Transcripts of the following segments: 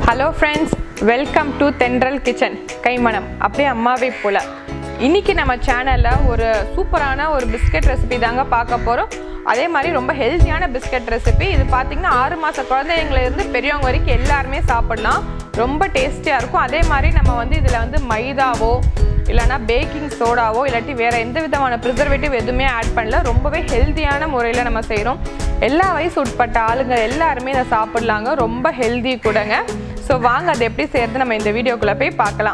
hello friends welcome to Thendral kitchen கைமணம் அப்படியே அம்மாவே போல இன்னைக்கு நம்ம சேனலில் ஒரு சூப்பரான ஒரு பிஸ்கட் ரெசிபி தாங்க பார்க்க போகிறோம் அதே மாதிரி ரொம்ப ஹெல்த்தியான பிஸ்கட் ரெசிபி இது பார்த்தீங்கன்னா ஆறு மாத குழந்தைங்கலேருந்து பெரியவங்க வரைக்கும் எல்லாருமே சாப்பிடலாம் ரொம்ப டேஸ்டியாக இருக்கும் அதே மாதிரி நம்ம வந்து இதில் வந்து மைதாவோ இல்லைனா பேக்கிங் சோடாவோ இல்லாட்டி வேறு எந்த விதமான ப்ரிசர்வேட்டிவ் எதுவுமே ஆட் பண்ணல ரொம்பவே ஹெல்த்தியான முறையில் நம்ம செய்கிறோம் எல்லா வயசு உட்பட்ட ஆளுங்க எல்லாருமே இதை சாப்பிட்லாங்க ரொம்ப ஹெல்தி கூடங்க ஸோ வாங்க அது எப்படி செய்யறது நம்ம இந்த வீடியோக்குள்ளே போய் பார்க்கலாம்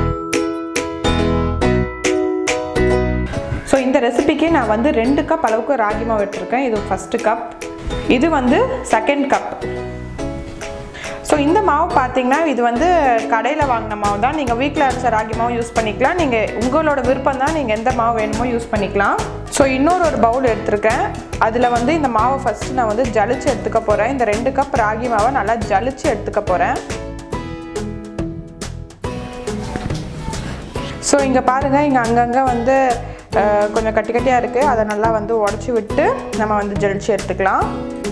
ஸோ இந்த ரெசிபிக்கு நான் வந்து ரெண்டு கப் அளவுக்கு ராகி மாவு எடுத்திருக்கேன் இது ஃபஸ்ட்டு கப் இது வந்து செகண்ட் கப் ஸோ இந்த மாவு பார்த்தீங்கன்னா இது வந்து கடையில் வாங்கின மாவு தான் நீங்கள் வீட்டில் அரைச்ச ராகி மாவு யூஸ் பண்ணிக்கலாம் நீங்கள் உங்களோட விருப்பம் தான் நீங்கள் எந்த மாவு வேணுமோ யூஸ் பண்ணிக்கலாம் ஸோ இன்னொரு ஒரு பவுல் எடுத்திருக்கேன் அதில் வந்து இந்த மாவை ஃபஸ்ட்டு நான் வந்து ஜலிச்சு எடுத்துக்க போகிறேன் இந்த ரெண்டு கப் ராகி மாவை நல்லா ஜலிச்சு எடுத்துக்க போகிறேன் ஸோ இங்கே பாருங்கள் இங்கே அங்கங்கே வந்து அஹ், கொஞ்சம் கட்டி கட்டியாக இருக்குது அதை நல்லா வந்து உடச்சி விட்டு நம்ம வந்து ஜலிச்சு எடுத்துக்கலாம்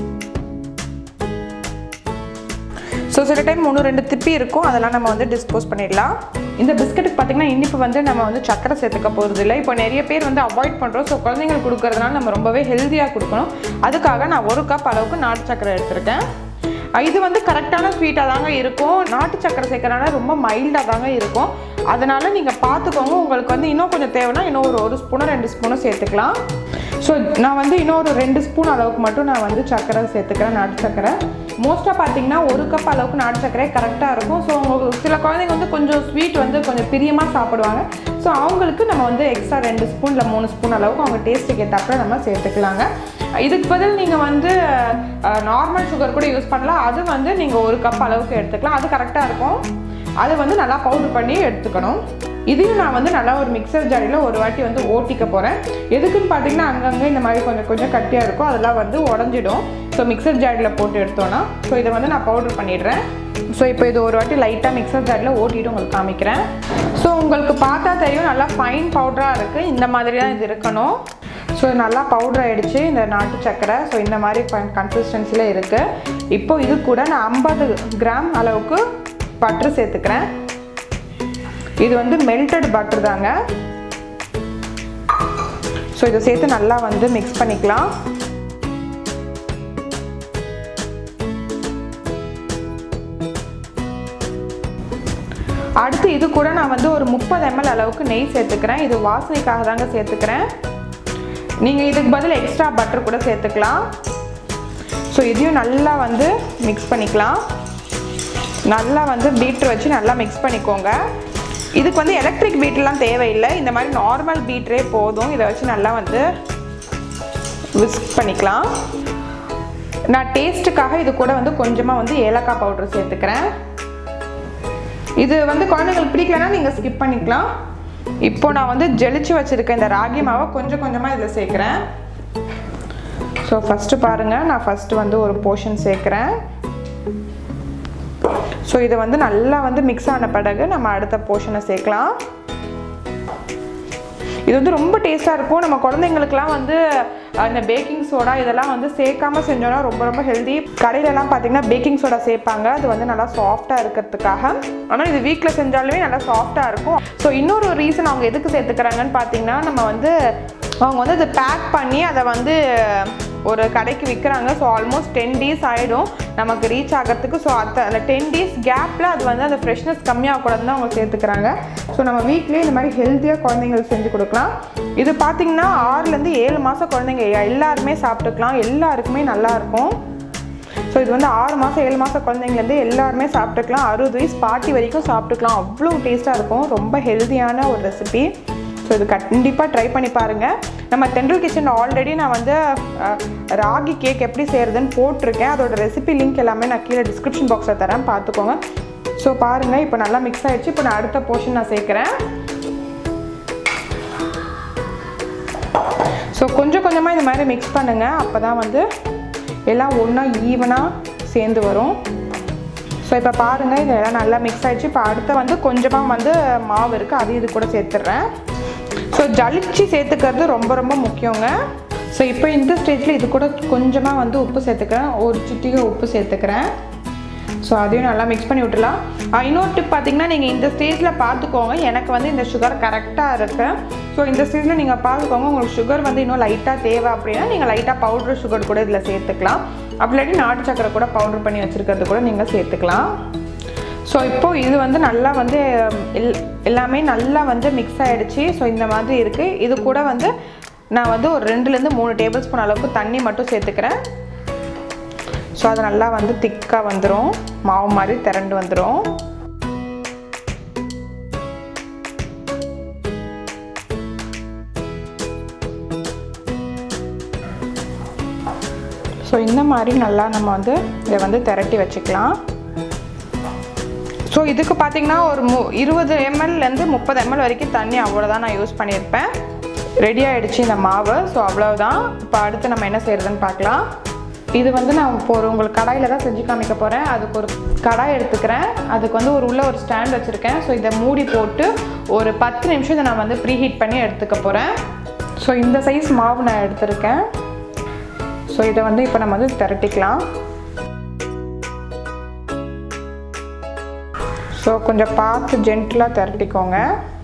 ஸோ சில டைம் ஒன்று ரெண்டு திப்பி இருக்கும் அதெல்லாம் நம்ம வந்து டிஸ்போஸ் பண்ணிடலாம் இந்த பிஸ்கட்டுக்கு பார்த்தீங்கன்னா இனிப்பு வந்து நம்ம வந்து சக்கரை சேர்த்துக்க போகிறது இல்லை இப்போ நிறைய பேர் வந்து அவாய்ட் பண்ணுறோம் ஸோ குழந்தைங்களுக்கு கொடுக்கறதுனால நம்ம ரொம்பவே ஹெல்த்தியாக கொடுக்கணும் அதுக்காக நான் ஒரு கப் அளவுக்கு நாட்டு சக்கரை எடுத்திருக்கேன் அஹ் இது வந்து கரெக்டான ஸ்வீட்டாக தாங்க இருக்கும் நாட்டு சக்கரை சேர்க்கறனால ரொம்ப மைல்டாக தாங்க இருக்கும் அதனால் நீங்கள் பார்த்துக்கோங்க உங்களுக்கு வந்து இன்னும் கொஞ்சம் தேவைன்னா இன்னும் ஒரு ஒரு ஸ்பூனோ ரெண்டு ஸ்பூனோ சேர்த்துக்கலாம் ஸோ நான் வந்து இன்னும் ஒரு ரெண்டு ஸ்பூன் அளவுக்கு மட்டும் நான் வந்து சக்கரை சேர்த்துக்கிறேன் நாட்டு சக்கரை மோஸ்ட்டாக பார்த்தீங்கன்னா ஒரு கப் அளவுக்கு நாட்டு சக்கரை கரெக்டாக இருக்கும் ஸோ உங்களுக்கு சில குழந்தைங்க வந்து கொஞ்சம் ஸ்வீட் வந்து கொஞ்சம் பிரியமாக சாப்பிடுவாங்க ஸோ அவங்களுக்கு நம்ம வந்து எக்ஸ்ட்ரா ரெண்டு ஸ்பூன் இல்லை மூணு ஸ்பூன் அளவுக்கு அவங்க டேஸ்ட்டுக்கு ஏற்றாப்புல நம்ம சேர்த்துக்கலாங்க இதுக்கு பதில் நீங்கள் வந்து நார்மல் சுகர் கூட யூஸ் பண்ணலாம் அது வந்து நீங்கள் ஒரு கப் அளவுக்கு எடுத்துக்கலாம் அது கரெக்டாக இருக்கும் அது வந்து நல்லா பவுடர் பண்ணி எடுத்துக்கணும் இதையும் நான் வந்து நல்லா ஒரு மிக்சர் ஜாடியில் ஒரு வாட்டி வந்து ஓட்டிக்க போகிறேன் எதுக்குன்னு பார்த்தீங்கன்னா அங்கங்கே இந்த மாதிரி கொஞ்சம் கொஞ்சம் கட்டியாக இருக்கும் அதெல்லாம் வந்து உடஞ்சிடும் ஸோ மிக்சர் ஜாடியில் போட்டு எடுத்தோன்னா ஸோ இதை வந்து நான் பவுடர் பண்ணிடுறேன் ஸோ இப்போ இது ஒரு வாட்டி லைட்டாக மிக்சர் ஜாடியில் ஓட்டிட்டு உங்களுக்கு காமிக்கிறேன் ஸோ உங்களுக்கு பார்த்தா தெரியும் நல்லா ஃபைன் பவுடராக இருக்குது இந்த மாதிரி தான் இது இருக்கணும் ஸோ நல்லா பவுடர் ஆகிடுச்சு இந்த நாட்டு சக்கரை ஸோ இந்த மாதிரி கன்சிஸ்டன்சியில் இருக்குது இப்போ இது கூட நான் ஐம்பது கிராம் அளவுக்கு பட்டர் சேர்த்துக்கிறேன் இது வந்து மெல்டட் பட்டர் தாங்க ஸோ இதை சேர்த்து நல்லா வந்து மிக்ஸ் பண்ணிக்கலாம் அடுத்து இது கூட நான் வந்து ஒரு முப்பது எம்எல் அளவுக்கு நெய் சேர்த்துக்கிறேன் இது வாசனைக்காக தாங்க சேர்த்துக்கிறேன் நீங்கள் இதுக்கு பதில் எக்ஸ்ட்ரா பட்டர் கூட சேர்த்துக்கலாம் ஸோ இதையும் நல்லா வந்து மிக்ஸ் பண்ணிக்கலாம் நல்லா வந்து பீட்ரு வச்சு நல்லா மிக்ஸ் பண்ணிக்கோங்க இதுக்கு வந்து எலக்ட்ரிக் பீட்லாம் தேவையில்லை இந்த மாதிரி நார்மல் பீட்ரே போதும் இதை வச்சு நல்லா வந்து விஸ்க் பண்ணிக்கலாம் நான் டேஸ்ட்டுக்காக இது கூட வந்து கொஞ்சமாக வந்து ஏலக்காய் பவுடர் சேர்த்துக்கிறேன் இது வந்து குழந்தைங்களுக்கு பிடிக்கலன்னா நீங்கள் ஸ்கிப் பண்ணிக்கலாம் இப்போ நான் வந்து ஜெலிச்சு வச்சுருக்க இந்த ராகி மாவை கொஞ்சம் கொஞ்சமாக இதில் சேர்க்குறேன் ஸோ ஃபஸ்ட்டு பாருங்கள் நான் ஃபஸ்ட்டு வந்து ஒரு போர்ஷன் சேர்க்குறேன் ஸோ இதை வந்து நல்லா வந்து மிக்ஸ் ஆன பிறகு நம்ம அடுத்த போர்ஷனை சேர்க்கலாம் இது வந்து ரொம்ப டேஸ்ட்டாக இருக்கும் நம்ம குழந்தைங்களுக்குலாம் வந்து இந்த பேக்கிங் சோடா இதெல்லாம் வந்து சேர்க்காம செஞ்சோன்னா ரொம்ப ரொம்ப ஹெல்தி கடையிலலாம் பார்த்தீங்கன்னா பேக்கிங் சோடா சேர்ப்பாங்க அது வந்து நல்லா சாஃப்டாக இருக்கிறதுக்காக ஆனால் இது வீட்டில் செஞ்சாலுமே நல்லா சாஃப்டாக இருக்கும் ஸோ இன்னொரு ரீசன் அவங்க எதுக்கு சேர்த்துக்கிறாங்கன்னு பார்த்தீங்கன்னா நம்ம வந்து அவங்க வந்து அதை பேக் பண்ணி அதை வந்து ஒரு கடைக்கு விற்கிறாங்க ஸோ ஆல்மோஸ்ட் டென் டேஸ் ஆகிடும் நமக்கு ரீச் ஆகிறதுக்கு ஸோ அந்த அந்த டென் டேஸ் கேப்பில் அது வந்து அந்த ஃப்ரெஷ்னஸ் கம்மியாகக்கூடாதுன்னு தான் அவங்க சேர்த்துக்கிறாங்க ஸோ நம்ம வீட்லேயே இந்த மாதிரி ஹெல்த்தியாக குழந்தைங்களுக்கு செஞ்சு கொடுக்கலாம் இது பார்த்திங்கன்னா ஆறுலேருந்து ஏழு மாதம் குழந்தைங்க எல்லாருமே சாப்பிட்டுக்கலாம் எல்லாருக்குமே நல்லாயிருக்கும் ஸோ இது வந்து ஆறு மாதம் ஏழு மாதம் குழந்தைங்கலேருந்து எல்லாருமே சாப்பிட்டுக்கலாம் அறுபது வயசு பாட்டி வரைக்கும் சாப்பிட்டுக்கலாம் அவ்வளோ டேஸ்ட்டாக இருக்கும் ரொம்ப ஹெல்த்தியான ஒரு ரெசிபி ஸோ இது கண்டிப்பாக ட்ரை பண்ணி பாருங்கள் நம்ம தென்றல் கிச்சன் ஆல்ரெடி நான் வந்து அஹ், ராகி கேக் எப்படி செய்கிறதுன்னு போட்டிருக்கேன் அதோட ரெசிபி லிங்க் எல்லாமே நான் கீழே டிஸ்கிரிப்ஷன் பாக்ஸில் தரேன் பார்த்துக்கோங்க ஸோ பாருங்கள் இப்போ நல்லா மிக்ஸ் ஆகிடுச்சு இப்போ நான் அடுத்த போர்ஷன் நான் சேர்க்குறேன் ஸோ கொஞ்சம் கொஞ்சமாக இந்த மாதிரி மிக்ஸ் பண்ணுங்கள் அப்போ தான் வந்து எல்லாம் ஒன்றா ஈவனாக சேர்ந்து வரும் ஸோ இப்போ பாருங்கள் இது எல்லாம் நல்லா மிக்ஸ் ஆகிடுச்சு இப்போ அடுத்த வந்து கொஞ்சமாக வந்து மாவு இருக்குது அதையும் இது கூட சேர்த்துட்றேன் ஸோ ஜலிச்சு சேர்த்துக்கிறது ரொம்ப ரொம்ப முக்கியங்க ஸோ இப்போ இந்த ஸ்டேஜில் இது கூட கொஞ்சமாக வந்து உப்பு சேர்த்துக்கிறேன் ஒரு சிட்டிகை உப்பு சேர்த்துக்கிறேன் ஸோ அதையும் நல்லா மிக்ஸ் பண்ணி விட்டுலாம் ஆஹ் இன்னொரு டிப் பார்த்தீங்கன்னா நீங்கள் இந்த ஸ்டேஜில் பார்த்துக்கோங்க எனக்கு வந்து இந்த சுகர் கரெக்டாக இருக்கு ஸோ இந்த ஸ்டேஜில் நீங்கள் பார்த்துக்கோங்க உங்களுக்கு சுகர் வந்து இன்னும் லைட்டாக தேவை அப்படின்னா நீங்கள் லைட்டாக பவுடர் சுகர் கூட இதில் சேர்த்துக்கலாம் அப்படி இல்லாட்டி நாட்டு சக்கரை கூட பவுடர் பண்ணி வச்சுருக்கிறது கூட நீங்கள் சேர்த்துக்கலாம் ஸோ இப்போது இது வந்து நல்லா வந்து எல் எல்லாமே நல்லா வந்து மிக்ஸ் ஆகிடுச்சு ஸோ இந்த மாதிரி இருக்குது இது கூட வந்து நான் வந்து ஒரு ரெண்டுலேருந்து மூணு டேபிள் ஸ்பூன் அளவுக்கு தண்ணி மட்டும் சேர்த்துக்கிறேன் ஸோ அது நல்லா வந்து திக்காக வந்துடும் மாவு மாதிரி திரண்டு வந்துடும் ஸோ இந்த மாதிரி நல்லா நம்ம வந்து இதை வந்து திரட்டி வச்சுக்கலாம் ஸோ இதுக்கு பார்த்தீங்கன்னா ஒரு மு இருபது எம்எல்லேருந்து முப்பது எம்எல் வரைக்கும் தண்ணி அவ்வளோதான் நான் யூஸ் பண்ணியிருப்பேன் ரெடி ஆகிடுச்சு இந்த மாவு ஸோ அவ்வளோதான் இப்போ அடுத்து நம்ம என்ன செய்கிறதுன்னு பார்க்கலாம் இது வந்து நான் இப்போ ஒரு உங்களுக்கு கடாயில் தான் செஞ்சு காமிக்க போகிறேன் அதுக்கு ஒரு கடாய் எடுத்துக்கிறேன் அதுக்கு வந்து ஒரு உள்ள ஒரு ஸ்டாண்ட் வச்சுருக்கேன் ஸோ இதை மூடி போட்டு ஒரு பத்து நிமிஷம் இதை நான் வந்து ப்ரீ ஹீட் பண்ணி எடுத்துக்க போகிறேன் ஸோ இந்த சைஸ் மாவு நான் எடுத்திருக்கேன் ஸோ இதை வந்து இப்போ நம்ம வந்து திரட்டிக்கலாம் ஸோ கொஞ்சம் பார்த்து ஜென்டிலாக திரட்டிக்கோங்க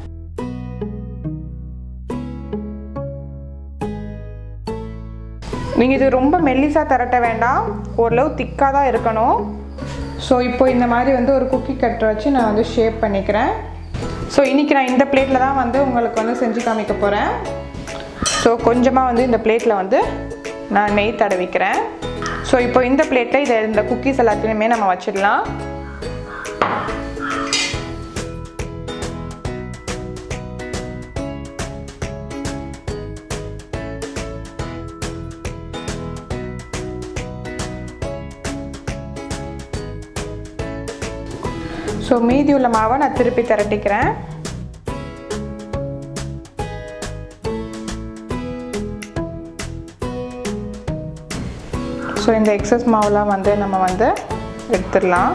நீங்கள் இது ரொம்ப மெல்லிசாக திரட்ட வேண்டாம் ஓரளவு திக்காக தான் இருக்கணும் ஸோ இப்போ இந்த மாதிரி வந்து ஒரு குக்கி கட்டரை வச்சு நான் வந்து ஷேப் பண்ணிக்கிறேன் ஸோ இன்றைக்கி நான் இந்த பிளேட்டில் தான் வந்து உங்களுக்கு வந்து செஞ்சு காமிக்க போகிறேன் ஸோ கொஞ்சமாக வந்து இந்த பிளேட்டில் வந்து நான் நெய் தடவிக்கிறேன் ஸோ இப்போ இந்த பிளேட்டில் இதை இந்த குக்கீஸ் எல்லாத்தையுமே நம்ம வச்சிடலாம் ஸோ மீதி உள்ள மாவை நான் திருப்பி திரட்டிக்கிறேன் ஸோ இந்த எக்ஸஸ் மாவுலாம் வந்து நம்ம வந்து எடுத்துடலாம்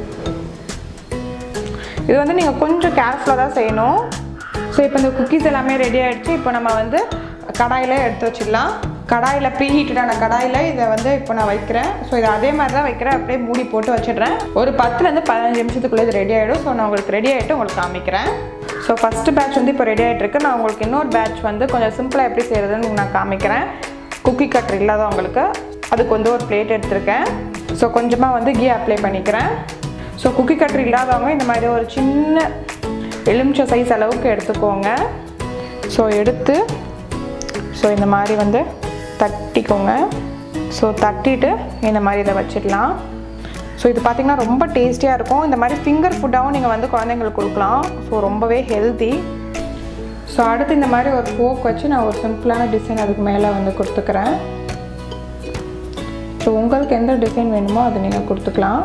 இது வந்து நீங்கள் கொஞ்சம் கேர்ஃபுல்லாக தான் செய்யணும் ஸோ இப்போ இந்த குக்கீஸ் எல்லாமே ரெடி ஆகிடுச்சு இப்போ நம்ம வந்து கடாயில் எடுத்து வச்சிடலாம் கடாயில் ப்ரீ ஹீட்டடான கடாயில் இதை வந்து இப்போ நான் வைக்கிறேன் ஸோ இதை அதே மாதிரி தான் வைக்கிறேன் அப்படியே மூடி போட்டு வச்சிடுறேன் ஒரு பத்துலேருந்து பதினஞ்சு நிமிஷத்துக்குள்ளே இது ரெடி ஆகிடும் ஸோ நான் உங்களுக்கு ரெடி ஆகிட்டு உங்களுக்கு காமிக்கிறேன் ஸோ ஃபஸ்ட்டு பேட்ச் வந்து இப்போ ரெடி ஆகிட்டு இருக்கு நான் உங்களுக்கு இன்னொரு பேட்ச் வந்து கொஞ்சம் சிம்பிளாக எப்படி செய்கிறதுன்னு நான் காமிக்கிறேன் குக்கி கட்டர் இல்லாதவங்களுக்கு அதுக்கு வந்து ஒரு பிளேட் எடுத்திருக்கேன் ஸோ கொஞ்சமாக வந்து கீ அப்ளை பண்ணிக்கிறேன் ஸோ குக்கி கட்டர் இல்லாதவங்க இந்த மாதிரி ஒரு சின்ன எலுமிச்சை சைஸ் அளவுக்கு எடுத்துக்கோங்க ஸோ எடுத்து ஸோ இந்த மாதிரி வந்து தட்டிக்கோங்க ஸோ தட்டிட்டு இந்த மாதிரி இதை வச்சிடலாம் ஸோ இது பார்த்திங்கன்னா ரொம்ப டேஸ்டியாக இருக்கும் இந்த மாதிரி ஃபிங்கர் ஃபுட்டாகவும் நீங்கள் வந்து குழந்தைங்களுக்கு கொடுக்கலாம் ஸோ ரொம்பவே ஹெல்த்தி ஸோ அடுத்து இந்த மாதிரி ஒரு ஃபோக் வச்சு நான் ஒரு சிம்பிளான டிசைன் அதுக்கு மேலே வந்து கொடுத்துக்கிறேன் ஸோ உங்களுக்கு எந்த டிசைன் வேணுமோ அதை நீங்கள் கொடுத்துக்கலாம்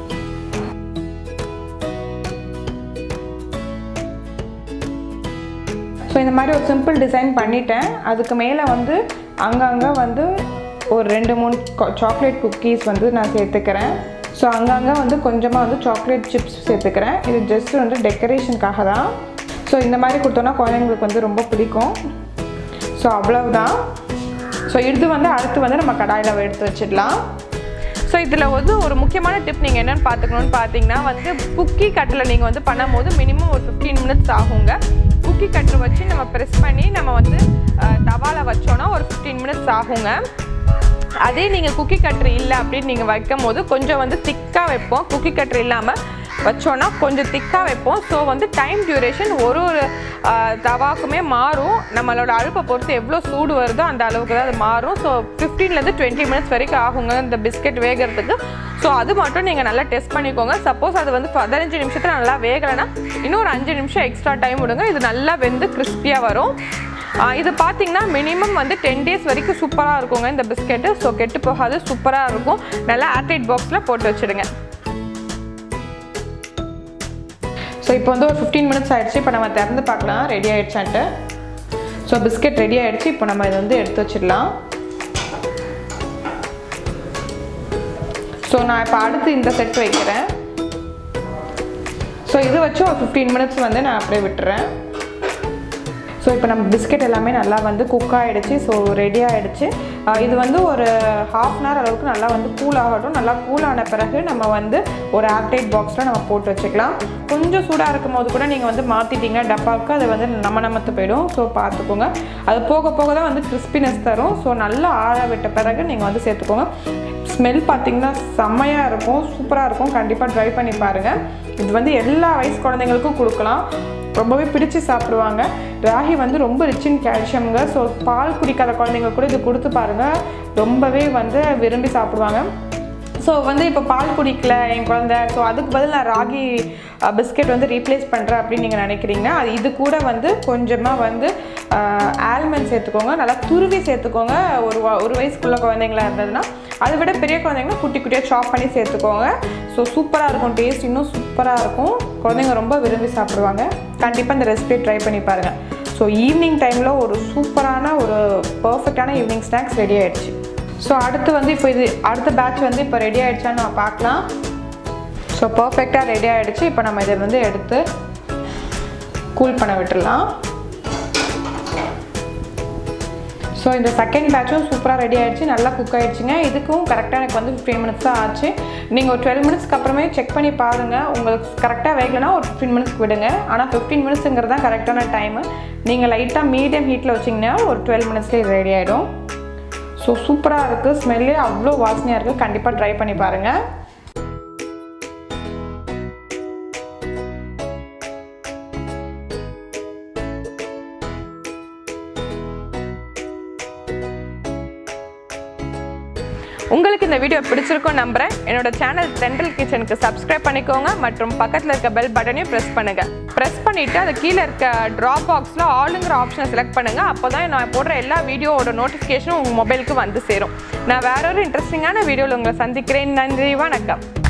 ஸோ இந்த மாதிரி ஒரு சிம்பிள் டிசைன் பண்ணிட்டேன் அதுக்கு மேலே வந்து அங்கங்கே வந்து ஒரு ரெண்டு மூணு சாக்லேட் குக்கீஸ் வந்து நான் சேர்த்துக்கிறேன் ஸோ அங்கங்கே வந்து கொஞ்சமாக வந்து சாக்லேட் சிப்ஸ் சேர்த்துக்கிறேன் இது ஜஸ்ட் வந்து டெக்கரேஷனுக்காக தான் ஸோ இந்த மாதிரி கொடுத்தோன்னா குழந்தைங்களுக்கு வந்து ரொம்ப பிடிக்கும் ஸோ அவ்வளவுதான் ஸோ இது வந்து அடுத்து வந்து நம்ம கடாயில் எடுத்து வச்சிடலாம் ஸோ இதில் வந்து ஒரு முக்கியமான டிப் நீங்கள் என்னென்னு பார்த்துக்கணும்னு பார்த்தீங்கன்னா வந்து குக்கி கட்டில் நீங்கள் வந்து பண்ணும்போது மினிமம் ஒரு ஃபிஃப்டீன் மினிட்ஸ் ஆகுங்க குக்கி கட்டர் வச்சு நம்ம ப்ரெஸ் பண்ணி நம்ம வந்து தவாவில் வச்சோன்னா ஒரு ஃபிஃப்டீன் மினிட்ஸ் ஆகுங்க அதே நீங்கள் குக்கி கட்டர் இல்லை அப்படின்னு நீங்கள் வைக்கும் போது கொஞ்சம் வந்து திக்காக வைப்போம் குக்கி கட்டர் இல்லாமல் வச்சோன்னா கொஞ்சம் திக்காக வைப்போம் ஸோ வந்து டைம் டியூரேஷன் ஒரு ஒரு தவாக்குமே மாறும் நம்மளோட அழுப்பை பொறுத்து எவ்வளோ சூடு வருதோ அந்த அளவுக்கு தான் அது மாறும் ஸோ ஃபிஃப்டீன்லேருந்து டுவெண்ட்டி மினிட்ஸ் வரைக்கும் ஆகுங்க இந்த பிஸ்கெட் வேகிறதுக்கு ஸோ அது மட்டும் நீங்கள் நல்லா டெஸ்ட் பண்ணிக்கோங்க சப்போஸ் அது வந்து பதினஞ்சு நிமிஷத்தில் நல்லா வேகலைன்னா இன்னும் ஒரு அஞ்சு நிமிஷம் எக்ஸ்ட்ரா டைம் விடுங்க இது நல்லா வெந்து கிறிஸ்பியாக வரும் இது பார்த்தீங்கன்னா மினிமம் வந்து டென் டேஸ் வரைக்கும் சூப்பராக இருக்குங்க இந்த பிஸ்கெட்டு ஸோ கெட்டு போகாது சூப்பராக இருக்கும் நல்லா ஏர்டைட் பாக்ஸில் போட்டு வச்சுடுங்க ஸோ இப்போ வந்து ஒரு ஃபிஃப்டீன் மினிட்ஸ் ஆகிடுச்சு இப்போ நம்ம திறந்து பார்க்கலாம் ரெடி ஆகிடுச்சான்ட்டு ஸோ பிஸ்கெட் ரெடி ஆகிடுச்சு இப்போ நம்ம இதை வந்து எடுத்து வச்சிடலாம் ஸோ நான் இப்போ அடுத்து இந்த செட் வைக்கிறேன் ஸோ இது வச்சு ஒரு ஃபிஃப்டீன் மினிட்ஸ் வந்து நான் அப்படியே விட்டுறேன் ஸோ இப்போ நம்ம பிஸ்கெட் எல்லாமே நல்லா வந்து குக் ஆகிடுச்சு ஸோ ரெடி ஆகிடுச்சு இது வந்து ஒரு ஹாஃப் அன் ஹவர் அளவுக்கு நல்லா வந்து கூல் ஆகட்டும் நல்லா கூல் ஆன பிறகு நம்ம வந்து ஒரு ஏர்டைட் பாக்ஸில் நம்ம போட்டு வச்சுக்கலாம் கொஞ்சம் சூடாக இருக்கும் போது கூட நீங்கள் வந்து மாற்றிட்டீங்கன்னா டப்பாவுக்கு அது வந்து நம்ம நமத்து போயிடும் ஸோ பார்த்துக்கோங்க அது போக போக தான் வந்து கிறிஸ்பினஸ் தரும் ஸோ நல்லா ஆற விட்ட பிறகு நீங்கள் வந்து சேர்த்துக்கோங்க ஸ்மெல் பார்த்தீங்கன்னா செம்மையாக இருக்கும் சூப்பராக இருக்கும் கண்டிப்பாக ட்ரை பண்ணி பாருங்கள் இது வந்து எல்லா வயசு குழந்தைங்களுக்கும் கொடுக்கலாம் ரொம்பவே பிடிச்சு சாப்பிடுவாங்க ராகி வந்து ரொம்ப ரிச் இன் கால்சியம்ங்க ஸோ பால் குடிக்காத குழந்தைங்க கூட இது கொடுத்து பாருங்கள் ரொம்பவே வந்து விரும்பி சாப்பிடுவாங்க ஸோ வந்து இப்போ பால் குடிக்கல என் குழந்த ஸோ அதுக்கு பதில் நான் ராகி பிஸ்கெட் வந்து ரீப்ளேஸ் பண்ணுறேன் அப்படின்னு நீங்கள் நினைக்கிறீங்கன்னா அது இது கூட வந்து கொஞ்சமாக வந்து ஆல்மண்ட் சேர்த்துக்கோங்க நல்லா துருவி சேர்த்துக்கோங்க ஒரு வ- ஒரு வயசுக்குள்ள குழந்தைங்களா இருந்ததுன்னா அதை விட பெரிய குழந்தைங்கன்னா குட்டி குட்டியாக சாப் பண்ணி சேர்த்துக்கோங்க ஸோ சூப்பராக இருக்கும் டேஸ்ட் இன்னும் சூப்பராக இருக்கும் குழந்தைங்க ரொம்ப விரும்பி சாப்பிடுவாங்க கண்டிப்பாக இந்த ரெசிபியை ட்ரை பண்ணி பாருங்கள் ஸோ ஈவினிங் டைமில் ஒரு சூப்பரான ஒரு பர்ஃபெக்டான ஈவினிங் ஸ்நாக்ஸ் ரெடி ஆயிடுச்சு ஸோ அடுத்து வந்து இப்போ இது அடுத்த பேட்ச் வந்து இப்போ ரெடி ஆயிடுச்சான்னு நம்ம பார்க்கலாம் ஸோ பர்ஃபெக்டாக ரெடி ஆயிடுச்சு இப்போ நம்ம இதை வந்து எடுத்து கூல் பண்ண விட்டுடலாம் ஸோ இந்த செகண்ட் பேட்சும் சூப்பராக ரெடி ஆயிடுச்சு நல்லா குக் ஆயிடுச்சுங்க இதுக்கும் கரெக்டாக எனக்கு வந்து ஃபிஃப்டீன் மினிட்ஸ் தான் ஆச்சு நீங்கள் ஒரு டுவெல் மினிட்ஸ்க்கு அப்புறமே செக் பண்ணி பாருங்கள் உங்களுக்கு கரெக்டாக வேகலைன்னா ஒரு ஃபிஃப்டீன் மினிட்ஸ்க்கு விடுங்க ஆனால் ஃபிஃப்டீன் மினிட்ஸுங்கிறது தான் கரெக்டான டைமு நீங்கள் லைட்டாக மீடியம் ஹீட்டில் வச்சிங்கன்னா ஒரு டுவெல் மினிட்ஸ்லேயே ரெடி ஆகிடும் ஸோ சூப்பராக இருக்குது ஸ்மெல்லே அவ்வளோ வாசனையாக இருக்குது கண்டிப்பாக ட்ரை பண்ணி பாருங்கள் உங்களுக்கு இந்த வீடியோ பிடிச்சிருக்கும் நம்புறேன் என்னோட சேனல் சென்ட்ரல் கிச்சனுக்கு சப்ஸ்கிரைப் பண்ணிக்கோங்க மற்றும் பக்கத்தில் இருக்க பெல் பட்டனையும் ப்ரெஸ் பண்ணுங்க ப்ரெஸ் பண்ணிட்டு அது கீழே இருக்க ட்ராப் பாக்ஸில் ஆளுங்கிற ஆப்ஷனை செலக்ட் பண்ணுங்க அப்போ தான் நான் போடுற எல்லா வீடியோவோட நோட்டிஃபிகேஷனும் உங்கள் மொபைலுக்கு வந்து சேரும் நான் வேற ஒரு இன்ட்ரெஸ்டிங்கான வீடியோவில் உங்களை சந்திக்கிறேன் நன்றி வணக்கம்